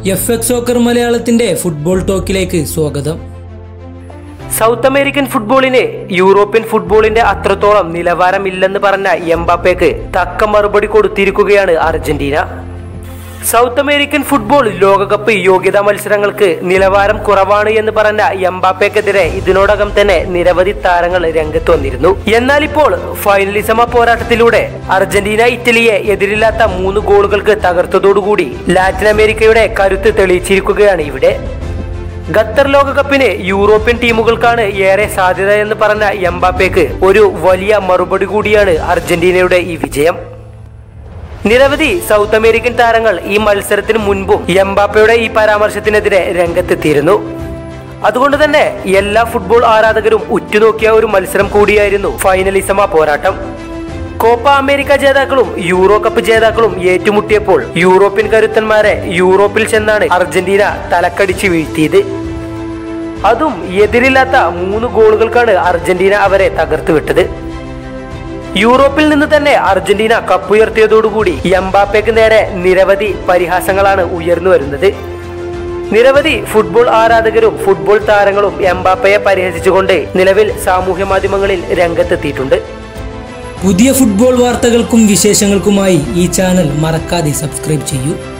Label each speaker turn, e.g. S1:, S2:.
S1: F X soccer മലയാളത്തിന്റെ football ടോക്കിലേക്ക് സ്വാഗതം
S2: സൗത്ത് അമേരിക്കൻ ഫുട്ബോളിന് യൂറോപ്യൻ ഫുട്ബോളിന്റെ അത്രത്തോളം നിലവാരമില്ലെന്ന് പറഞ്ഞ എംബാപ്പയ്ക്ക് തക്ക മറുപടി കൊടുത്തിരിക്കുകയാണ് അർജന്റീന സൗത്ത് അമേരിക്കൻ ഫുട്ബോൾ ലോകകപ്പ് യോഗ്യതാ മത്സരങ്ങൾക്ക് നിലവാരം കുറവാണ് എന്ന് പറഞ്ഞ എംബാപ്പയ്ക്കെതിരെ ഇതിനോടകം തന്നെ നിരവധി താരങ്ങൾ രംഗത്ത് വന്നിരുന്നു എന്നാൽ ഇപ്പോൾ ഫൈനലിസമ പോരാട്ടത്തിലൂടെ അർജന്റീന ഇറ്റലിയെ എതിരില്ലാത്ത മൂന്ന് ഗോളുകൾക്ക് തകർത്തതോടുകൂടി ലാറ്റിൻ അമേരിക്കയുടെ കരുത്ത് തെളിയിച്ചിരിക്കുകയാണ് ഇവിടെ ഖത്തർ ലോകകപ്പിന് യൂറോപ്യൻ ടീമുകൾക്കാണ് ഏറെ സാധ്യത എന്ന് പറഞ്ഞ എംബാപ്പയ്ക്ക് ഒരു വലിയ മറുപടി കൂടിയാണ് അർജന്റീനയുടെ ഈ വിജയം നിരവധി സൗത്ത് അമേരിക്കൻ താരങ്ങൾ ഈ മത്സരത്തിന് മുൻപും എംബാപ്പയുടെ ഈ പരാമർശത്തിനെതിരെ രംഗത്തെത്തിയിരുന്നു അതുകൊണ്ട് തന്നെ എല്ലാ ഫുട്ബോൾ ആരാധകരും ഉറ്റുനോക്കിയ ഒരു മത്സരം കൂടിയായിരുന്നു ഫൈനലിസമ പോരാട്ടം കോപ്പ അമേരിക്ക ജേതാക്കളും യൂറോ കപ്പ് ജേതാക്കളും ഏറ്റുമുട്ടിയപ്പോൾ യൂറോപ്യൻ കരുത്തന്മാരെ യൂറോപ്പിൽ ചെന്നാണ് അർജന്റീന തലക്കടിച്ച് വീഴ്ത്തിയത് അതും എതിരില്ലാത്ത മൂന്ന് ഗോളുകൾക്കാണ് അർജന്റീന അവരെ തകർത്ത് വിട്ടത് യൂറോപ്പിൽ നിന്ന് തന്നെ അർജന്റീന കപ്പുയർത്തിയതോടുകൂടി എംബാപ്പയ്ക്ക് നേരെ നിരവധി പരിഹാസങ്ങളാണ് ഉയർന്നു വരുന്നത് നിരവധി ഫുട്ബോൾ ആരാധകരും ഫുട്ബോൾ താരങ്ങളും എംബാപ്പയെ പരിഹസിച്ചുകൊണ്ട് നിലവിൽ സാമൂഹ്യ മാധ്യമങ്ങളിൽ രംഗത്തെത്തിയിട്ടുണ്ട്
S1: പുതിയ ഫുട്ബോൾ വാർത്തകൾക്കും വിശേഷങ്ങൾക്കുമായി ഈ ചാനൽ മറക്കാതെ സബ്സ്ക്രൈബ് ചെയ്യൂ